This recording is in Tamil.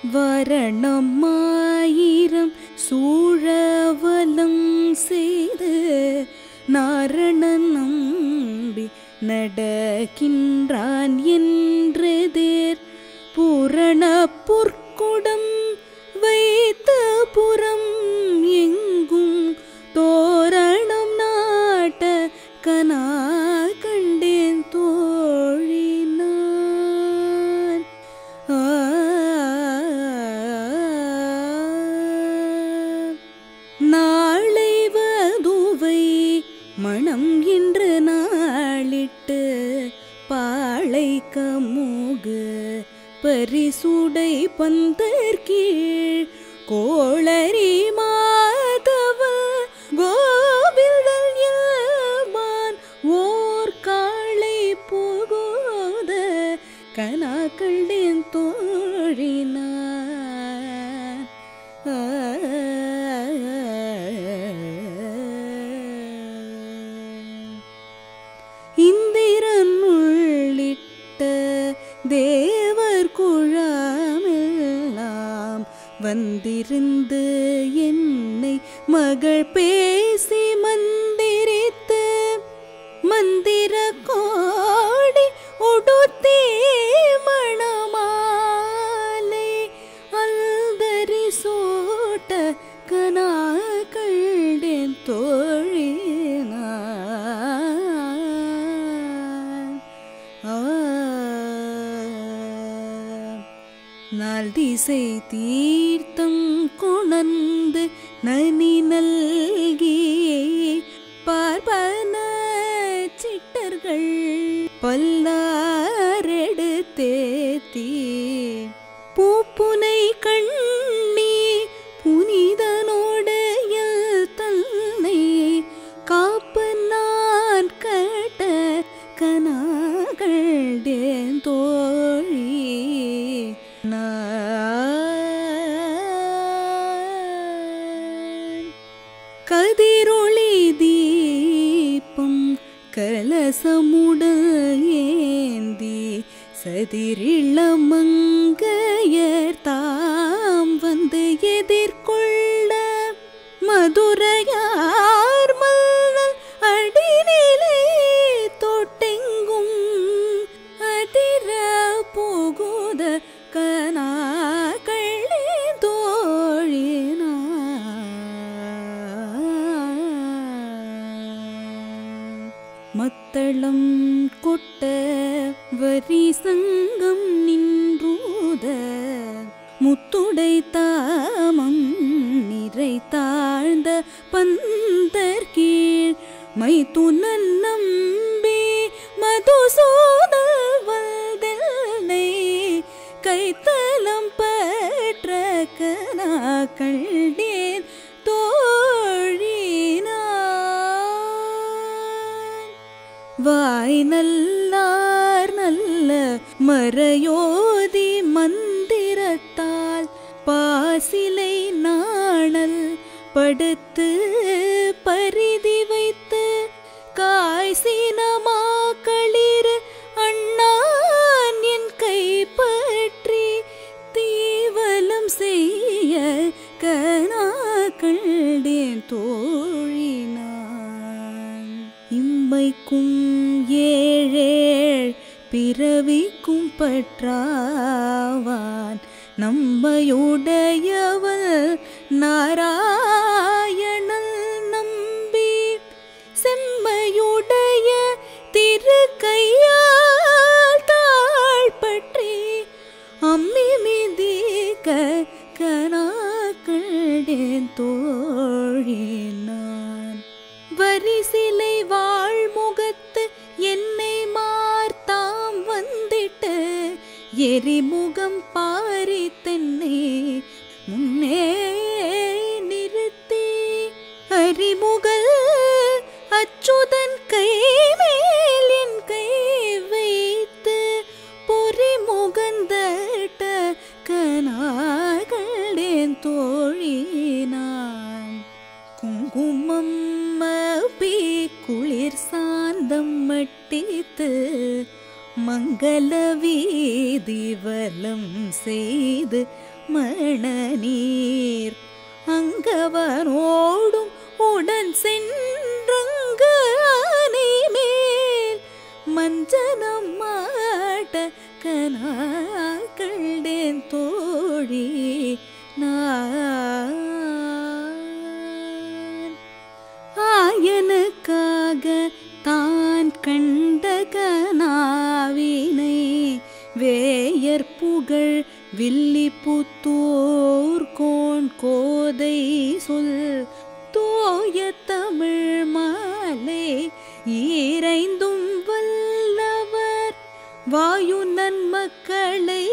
வரணமாயிரம் சூழவலம் செய்து நாரணன் நம்பி நடக்கின்றான் என்றெதிர் பூரண பொற்குடம் வைத்த புறம் எங்கும் தோரணம் நாட்ட கனா கண்டேன் தோழினான் ஆ நாளை வதுவை மணம் என்று நாளிட்டு பாளை கமுகு பரிசுடை பந்தர்கீழ் கோளரி மாதவ கோவில்தல் யான் ஓர் காளை புகுத கனாக்களின் தோழினான் இந்திரன் உள்ளிட்ட தேவர் குழாமெல்லாம் வந்திருந்து என்னை மகள் பேசி மந்திரித்து மந்திர கோடி உடுத்தே மணமாலை அல்தரி சோட்ட கனாக்களின் தோழினான் ஆ நாள் திசை தீர்த்தம் கொணர்ந்து நனி நல்கி பார்ப்பன சிட்டர்கள் பல்லாரெடுத்தேத்தி பூப்புனை கண்ணி புனிதனோடைய தன்னை காப்பு நான் கட்ட கனாகள்டேன் தோழி நான் கதிரொளி தீபம் கலசமுடல் ஏந்தி சதிரிளமங்கையர் தாம் வந்து எதிர்கொள்ள மதுரையார் மல்லல் அடிநிலை தொட்டெங்கும் அதிர போகுத கனாக்களே தோழினான் மத்தளம் கொட்ட வரி சங்கம் நின்றூத முத்துடை தாமம் நிறை தாழ்ந்த பந்தர் கீழ் மைத்துனன் நம்பி மதுசூதல் வந்தெல்லை கைத்தலம் பற்ற கனாக்களேன் தோழினான் வாய் நல்லார் நல்ல மறையோதி மந்திரத்தால் பாசிலை நாணல் படுத்து பரிதி வைத்து காய் சீனமா களிர் அண்ணான் என் கைப்பற்றி தீவலம் செய்ய கனாக்களேன் தோழினான் இம்மைக்கும் ஏழேழ் பிறவிக்கும் பற்றாவான் நம்மையுடையவள் நாராயணல் நம்பி செம்மையுடைய திரு கையால் தாழ்பற்றி அம்மி மிதிக்க கனாக்களேன் தோழினான் வரிசிலை வாழ்முகத்து என்னை மார்த்தாம் வந்திட்டு எரிமுகம் பாரி தென்னை முன்னே நிறுத்தி அறிமுகல் அச்சுதன் கை மேல் என் கை வைத்து பொறி முகந்தட்ட கனாகளேன் தோழினான் குங்குமம் பி குளிர் சாந்தம் மட்டித்து மங்கள வீதி வர மங்கலம் செய்து மணநீர் அங்கவரோடும் உடன் சென்றங்க மேல் மஞ்சனம் மாட்ட கனாக்கள்டேன் தோழி நான் ஆயனுக்காக தான் கண்ட கனாவினை வேயர் புகழ் வில்லிபுத்தூர் கோன் கோதை சொல் தோய தமிழ் மாலை ஈரைந்தும் வல்லவர் வாயு நன்மக்களை